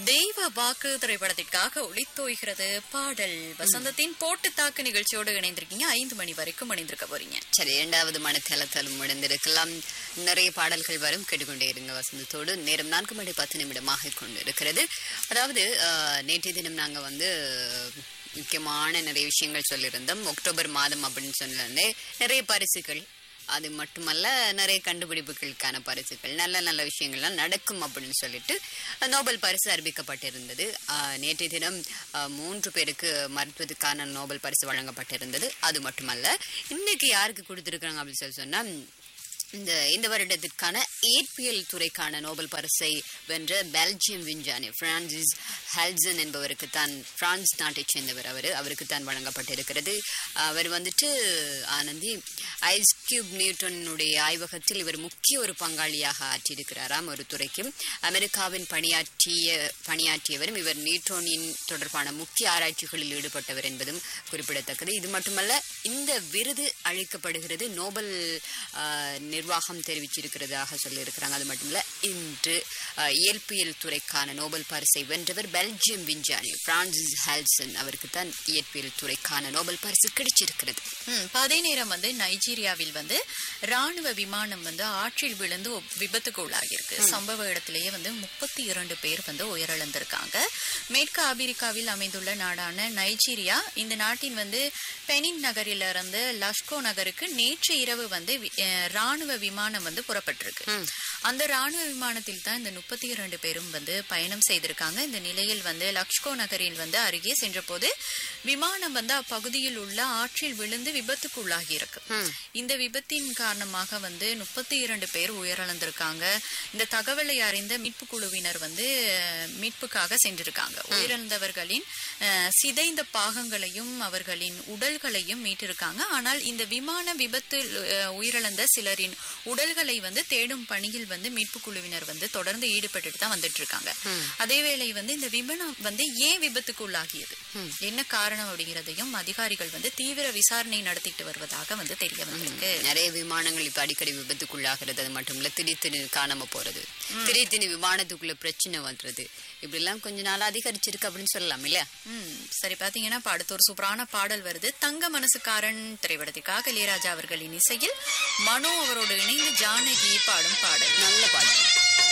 தெய்வ வாக்கு திரைப்படத்திற்காக ஒளித்தோய்கிறது பாடல் வசந்தத்தின் போட்டு தாக்கு நிகழ்ச்சியோடு இணைந்திருக்கீங்க ஐந்து மணி வரைக்கும் இணைந்திருக்க போறீங்க சரி இரண்டாவது மனத்தளத்தலும் முடிந்திருக்கலாம் நிறைய பாடல்கள் வரும் கேட்டுக்கொண்டே இருங்க வசந்தத்தோடு நேரம் நான்கு மணி பத்து நிமிடமாக கொண்டு இருக்கிறது அதாவது அஹ், நேற்றைய தினம் நாங்க வந்து முக்கியமான நிறைய விஷயங்கள் சொல்லியிருந்தோம் அக்டோபர் மாதம் அப்படின்னு சொன்னே நிறைய பரிசுகள் அது மட்டுமல்ல நிறைய கண்டுபிடிப்புகளுக்கான பரிசுகள் நல்ல நல்ல விஷயங்கள்லாம் நடக்கும் அப்படின்னு சொல்லிட்டு நோபல் பரிசு அறிவிக்கப்பட்டிருந்தது ஆஹ், நேற்றைய தினம் ஆஹ், மூன்று பேருக்கு மருத்துவத்துக்கான நோபல் பரிசு வழங்கப்பட்டிருந்தது அது மட்டுமல்ல இன்னைக்கு யாருக்கு கொடுத்துருக்காங்க அப்படின்னு சொல்லி சொன்னா இந்த இந்த வருடத்திற்கான இயற்பியல் துறைக்கான நோபல் பரிசை வென்ற பெல்ஜியம் விஞ்ஞானி பிரான்சிஸ் ஹெல்சன் என்பவருக்கு தான் பிரான்ஸ் நாட்டைச் சேர்ந்தவர் அவர் அவருக்கு தான் வழங்கப்பட்டிருக்கிறது அவர் வந்துட்டு ஆனந்தி ஐஸ் கியூப் நியூட்டனுடைய ஆய்வகத்தில் இவர் முக்கிய ஒரு பங்காளியாக ஆற்றியிருக்கிறாராம் ஒரு துறைக்கு அமெரிக்காவின் பணியாற்றிய பணியாற்றியவரும் இவர் நியூட்ரோனின் தொடர்பான முக்கிய ஆராய்ச்சிகளில் ஈடுபட்டவர் என்பதும் குறிப்பிடத்தக்கது இது மட்டுமல்ல இந்த விருது அளிக்கப்படுகிறது நோபல் ஆஹ், நிர்வாகம் தெரிவிச்சிருக்கிறதாக சொல்லியிருக்கிறாங்க அது மட்டுமல்ல இன்று ஆஹ், இயற்பியல் துறைக்கான நோபல் பரிசை வென்றவர் பெல்ஜியம் விஞ்ஞானி பிரான்சிஸ் ஹால்சன் அவருக்கு தான் இயற்பியல் துறைக்கான நோபல் பரிசு கிடைச்சிருக்கிறது ம், இப்ப அதே நேரம் வந்து நைஜீரியாவில் வந்து ராணுவ விமானம் வந்து ஆற்றில் விழுந்து ஒ- விபத்துக்கு உள்ளாகியிருக்கு சம்பவ இடத்திலேயே வந்து முப்பத்தி இரண்டு பேர் வந்து உயிரிழந்திருக்காங்க மேற்கு ஆப்பிரிக்காவில் அமைந்துள்ள நாடான நைஜீரியா இந்த நாட்டின் வந்து பெனின் நகரிலிருந்து லஷ்கோ நகருக்கு நேற்று இரவு வந்து வி- அஹ், ராணுவ விமானம் வந்து புறப்பட்டிருக்கு அந்த ராணுவ விமானத்தில் தான் இந்த முப்பத்தி இரண்டு பேரும் வந்து பயணம் செய்திருக்காங்க இந்த நிலையில் வந்து லக்ஷ்கோ நகரில் வந்து அருகே சென்றபோது விமானம் வந்து அப்பகுதியில் உள்ள ஆற்றில் விழுந்து விபத்துக்கு உள்ளாகி இருக்கு இந்த விபத்தின் காரணமாக வந்து முப்பத்தி இரண்டு பேர் உயிரிழந்திருக்காங்க இந்த தகவலை அறிந்த மீட்பு குழுவினர் வந்து அஹ், மீட்புக்காக சென்றிருக்காங்க உயிரிழந்தவர்களின் அஹ், சிதைந்த பாகங்களையும் அவர்களின் உடல்களையும் மீட்டிருக்காங்க ஆனால் இந்த விமான விபத்தில் அஹ், உயிரிழந்த சிலரின் உடல்களை வந்து தேடும் பணியில் வந்து மீட்பு குழுவினர் வந்து தொடர்ந்து ஈடுபட்டுட்டு தான் வந்துட்டு இருக்காங்க அதே வேளை வந்து இந்த விமானம் வந்து ஏன் விபத்துக்கு உள்ளாகியது என்ன காரணம் அப்படிங்கிறதையும் அதிகாரிகள் வந்து தீவிர விசாரணை நடத்திட்டு வருவதாக வந்து தெரிய வந்திருக்கு நிறைய விமானங்கள் இப்ப அடிக்கடி விபத்துக்குள்ளாகிறது அது மட்டும் இல்ல திடீர்னு காணாம போறது திடீர்னு விமானத்துக்குள்ள பிரச்சனை வந்தது இப்படி எல்லாம் கொஞ்ச நாள் அதிகரிச்சிருக்கு அப்படின்னு சொல்லலாம் இல்லையா ம் சரி பாத்தீங்கன்னா இப்ப அடுத்த ஒரு சூப்பரான பாடல் வருது தங்க மனசுக்காரன் திரைப்படத்திற்காக இளையராஜா அவர்களின் இசையில் மனோ அவரோடு இணைந்து ஜானகி பாடும் பாடல் நல்ல பாடல்